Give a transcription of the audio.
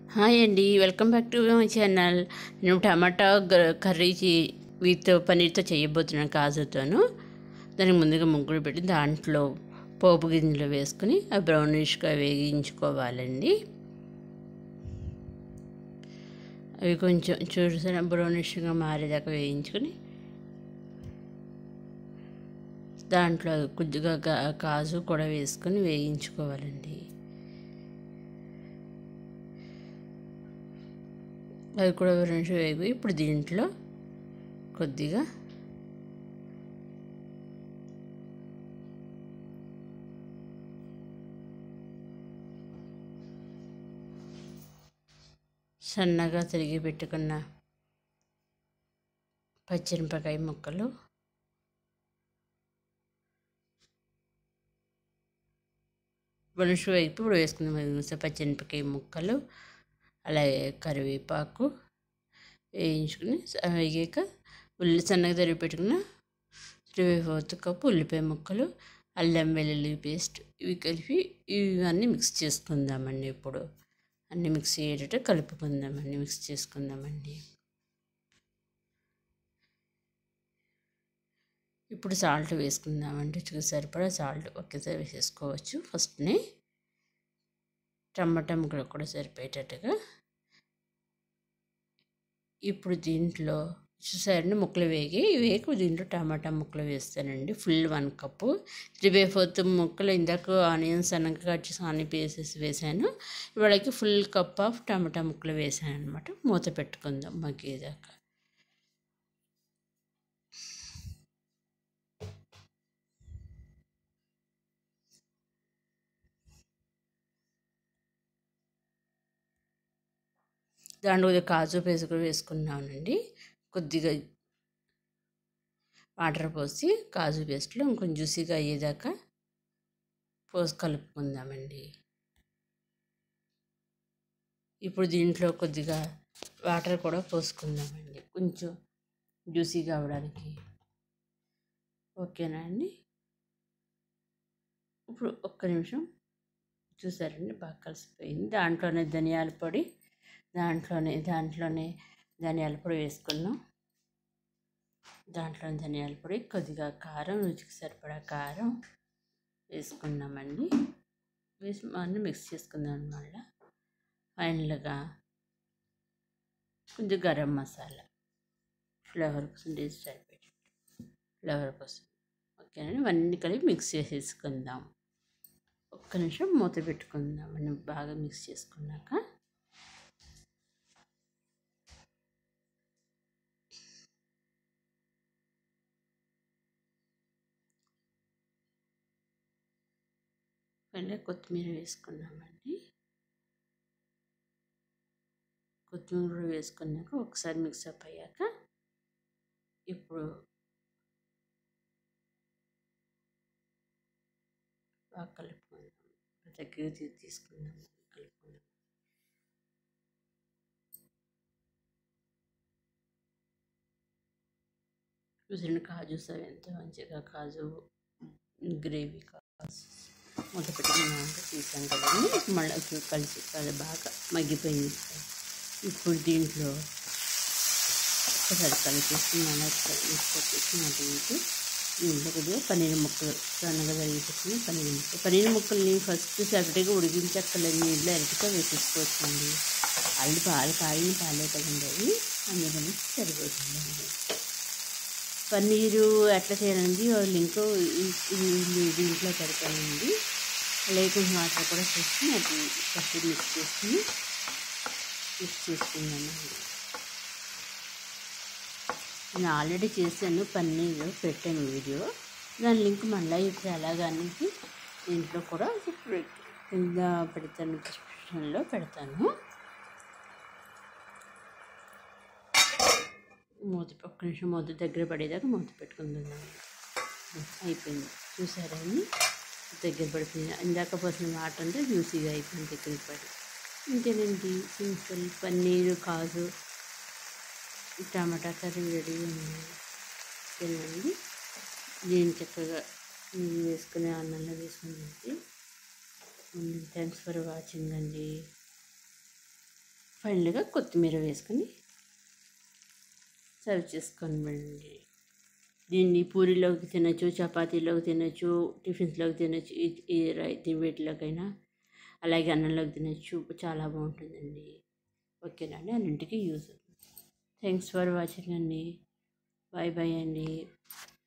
hi అండి welcome back to my channel నేను tomato గ- కర్రీ చే- విత్ పన్నీర్తో చేయబోతున్నాను కాజుతోను దానికి ముందుగా ముగ్గురు పెట్టి దాంట్లో పోపు గింజలు వేసుకుని అవి బ్రౌనిష్గా వేగించుకోవాలండి అవి కొంచెం చూసిన బ్రౌనిష్గా మారేదాకా వేయించుకొని దాంట్లో కొద్దిగా గా- కాజు కూడా వేసుకొని వేయించుకోవాలండి అవి కూడా ఒక నిమిషం వేగి ఇప్పుడు దీంట్లో కొద్దిగా సన్నగా తిరిగి పెట్టుకున్న పచ్చిమిరపకాయ ముక్కలు మనుషు వైపు ఇప్పుడు వేసుకున్న పచ్చిమిరపకాయ ముక్కలు అలాగే కరివేపాకు వేయించుకుని స- వేగాక ఉల్లి సన్నగా తరిగి పెట్టుకున్న త్రీ ఫోర్త్ కప్పు ఉల్లిపాయ ముక్కలు అల్లం వెల్లుల్లి పేస్ట్ ఇవి కలిపి ఇవన్నీ మిక్స్ చేసుకుందామండి ఇప్పుడు అన్నీ మిక్స్ అయ్యేటట్టు కలుపుకుందామండి మిక్స్ చేసుకుందామండి ఇప్పుడు సాల్ట్ వేసుకుందామండి రుచికి సరిపడా సాల్ట్ ఒకేసారి వేసేసుకోవచ్చు ఫస్ట్నే టమాటా ముక్కలు కూడా సరిపోయేటట్టుగా ఇప్పుడు దీంట్లో చూసారండి ముక్కలు వేగి వేగి దీంట్లో టమాటా ముక్కలు వేస్తానండి full one cup three by fourth ముక్కలు ఇందాక ఆనియన్స్ సన్నగా కట్ చేసి ఆనియన్ పీసెస్ వేసాను ఇవాళకి ఫుల్ కప్ ఆఫ్ టమాటా ముక్కలు వేసాను అనమాట మూత పెట్టుకుందాం మగ్గేదాకా దాంట్లో కొద్దిగా కాజు పేస్ట్ కూడా వేసుకున్నానండి కొద్దిగా వాటర్ పోసి కాజు పేస్ట్లో ఇంకొంచెం జ్యూసీగా అయ్యేదాకా పోసి కలుపుకుందామండి ఇప్పుడు దీంట్లో కొద్దిగా వాటర్ కూడా పోసుకుందామండి కొంచెం జ్యూసీగా అవ్వడానికి ఓకేనా అండి ఇప్పుడు ఒక్క నిమిషం చూసారండి బాగా కలిసిపోయింది దాంట్లోనే ధనియాల పొడి దాంట్లోనే దాంట్లోనే ధనియాల పొడి వేసుకున్నాం దాంట్లో ధనియాల పొడి కొద్దిగా కారం రుచికి సరిపడా కారం వేసుకున్నామండి వేసి అన్నీ మిక్స్ చేసుకుందాం మళ్ళీ ఫైనల్గా కొంచెం గరం మసాలా ఫ్లేవర్ కోసం టేస్ట్ సరిపోయి ఫ్లేవర్ కోసం ఓకేనండి ఇవన్నీ కలిపి మిక్స్ చేసేసుకుందాం ఒక్క నిమిషం మూత పెట్టుకుందాం మనం బాగా మిక్స్ చేసుకున్నాక మళ్ళీ కొత్తిమీర వేసుకున్నామండి కొత్తిమీర కూడా వేసుకున్నాక ఒకసారి మిక్సప్ అయ్యాక ఇప్పుడు బాగా కలుపుకుందాం దగ్గర తీ- తీసుకుందాం కలుపుకుందాం చూసిన కాజు సవి ఎంత మంచిగా కాజు గ్రేవీ కాజు మూత పెట్టుకున్నాక తీసాం కదండి మళ్ళీ ఇప్పుడు కలిసి అది బాగా మగ్గిపోయింది ఇప్పుడు దీంట్లో ఒకసారి కలిపేసి మళ్ళీ తీసుకొచ్చేసి మళ్ళీ ఇంటి దీంట్లో కొద్దిగా పన్నీర్ ముక్కలు సన్నగా తరిగి పెట్టుకుని పన్నీర్ ముక్కలు పన్నీర్ ముక్కల్ని ఫస్ట్ సెపరేట్గా ఉడికించక్కర్లేదు నీళ్ళు అరటిగా వేసేసుకోవచ్చండి వాళ్ళు పాలు కాగిన పాలే కదండి అవి అందుకని సరిపోతుందండి పన్నీరు ఎట్లా చేయాలండి లింక్ దీంట్లో పెడతానండి అలాగే కొంచెం వాటర్ కూడా చేసుకుని అది ఫస్ట్ మిక్స్ చేసుకుని మిక్స్ చేసుకుందామండి నేను ఆల్రెడీ చేశాను పన్నీర్ పెట్టాను వీడియో దాని లింక్ మళ్ళీ ఇప్పుడు ఎలాగానికి దీంట్లో కూడా ఇప్పుడు కింద పెడతాను డిస్క్రిప్షన్లో పెడతాను మూత ఒక్క నిమిషం మూత దగ్గర పడేదాకా మూత పెట్టుకుందాం అయిపోయింది చూసారండి దగ్గర పడిపోయింది ఇందాక పోసిన వాటర్ అంతా జ్యూసీగా అయిపోయింది దగ్గరికి పడి ఇంకేనండి సింపుల్ పన్నీరు కాజు టమాటా కర్రీ రెడీ ఉంది తినండి దీన్ని చక్కగా నెయ్యి వేసుకుని అన్నంలో వేసుకుని థ్యాంక్స్ ఫర్ వాచింగ్ అండి ఫైనల్గా కొత్తిమీర వేసుకొని సర్వ్ చేసుకోనివ్వండి దీన్ని పూరీలోకి తినచ్చు చపాతీలోకి తినచ్చు టిఫిన్స్లోకి తినచ్చు ఈ- ఈ రై వీటిలోకైనా అలాగే అన్నంలోకి తినచ్చు చాలా బాగుంటుందండి ఓకేనండి అన్నింటికి యూజ్ థ్యాంక్స్ ఫర్ వాచింగ్ అండి బాయ్ బాయ్ అండి